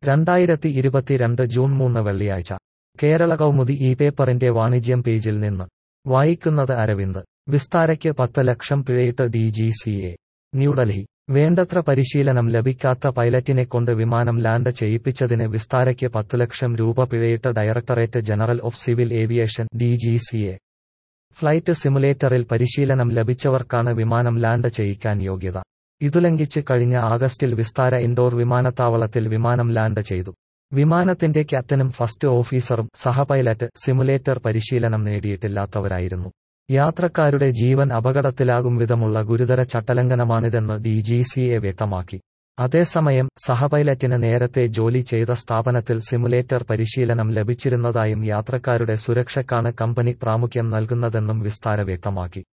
രണ്ടായിരത്തി ഇരുപത്തിരണ്ട് ജൂൺ മൂന്ന് വെള്ളിയാഴ്ച കേരള കൗമുദി ഈ പേപ്പറിന്റെ വാണിജ്യം പേജിൽ നിന്ന് വായിക്കുന്നത് അരവിന്ദ് വിസ്താരയ്ക്ക് പത്ത് ലക്ഷം പിഴയിട്ട് D G C A New Delhi വേണ്ടത്ര പരിശീലനം ലഭിക്കാത്ത പൈലറ്റിനെക്കൊണ്ട് വിമാനം ലാൻഡ് ചെയ്യിപ്പിച്ചതിന് വിസ്താരയ്ക്ക് പത്ത് ലക്ഷം രൂപ പിഴയിട്ട് Directorate General of Civil Aviation D G C A flight സിമുലേറ്ററിൽ പരിശീലനം ലഭിച്ചവർക്കാണ് വിമാനം ലാൻഡ് ചെയ്യിക്കാൻ യോഗ്യത ഇതുലംഘിച്ച് കഴിഞ്ഞ ആഗസ്റ്റിൽ വിസ്താര ഇൻഡോർ വിമാനത്താവളത്തിൽ വിമാനം ലാൻഡ് ചെയ്തു വിമാനത്തിന്റെ ക്യാപ്റ്റനും ഫസ്റ്റ് ഓഫീസറും സഹപൈലറ്റ് സിമുലേറ്റർ പരിശീലനം നേടിയിട്ടില്ലാത്തവരായിരുന്നു യാത്രക്കാരുടെ ജീവൻ അപകടത്തിലാകും വിധമുള്ള ഗുരുതര ചട്ടലംഘനമാണിതെന്ന് ഡി ജി സി എ വ്യക്തമാക്കി അതേസമയം സഹപൈലറ്റിന് നേരത്തെ ജോലി ചെയ്ത സ്ഥാപനത്തിൽ സിമുലേറ്റർ പരിശീലനം ലഭിച്ചിരുന്നതായും യാത്രക്കാരുടെ സുരക്ഷയ്ക്കാണ് കമ്പനി പ്രാമുഖ്യം നൽകുന്നതെന്നും വിസ്താര വ്യക്തമാക്കി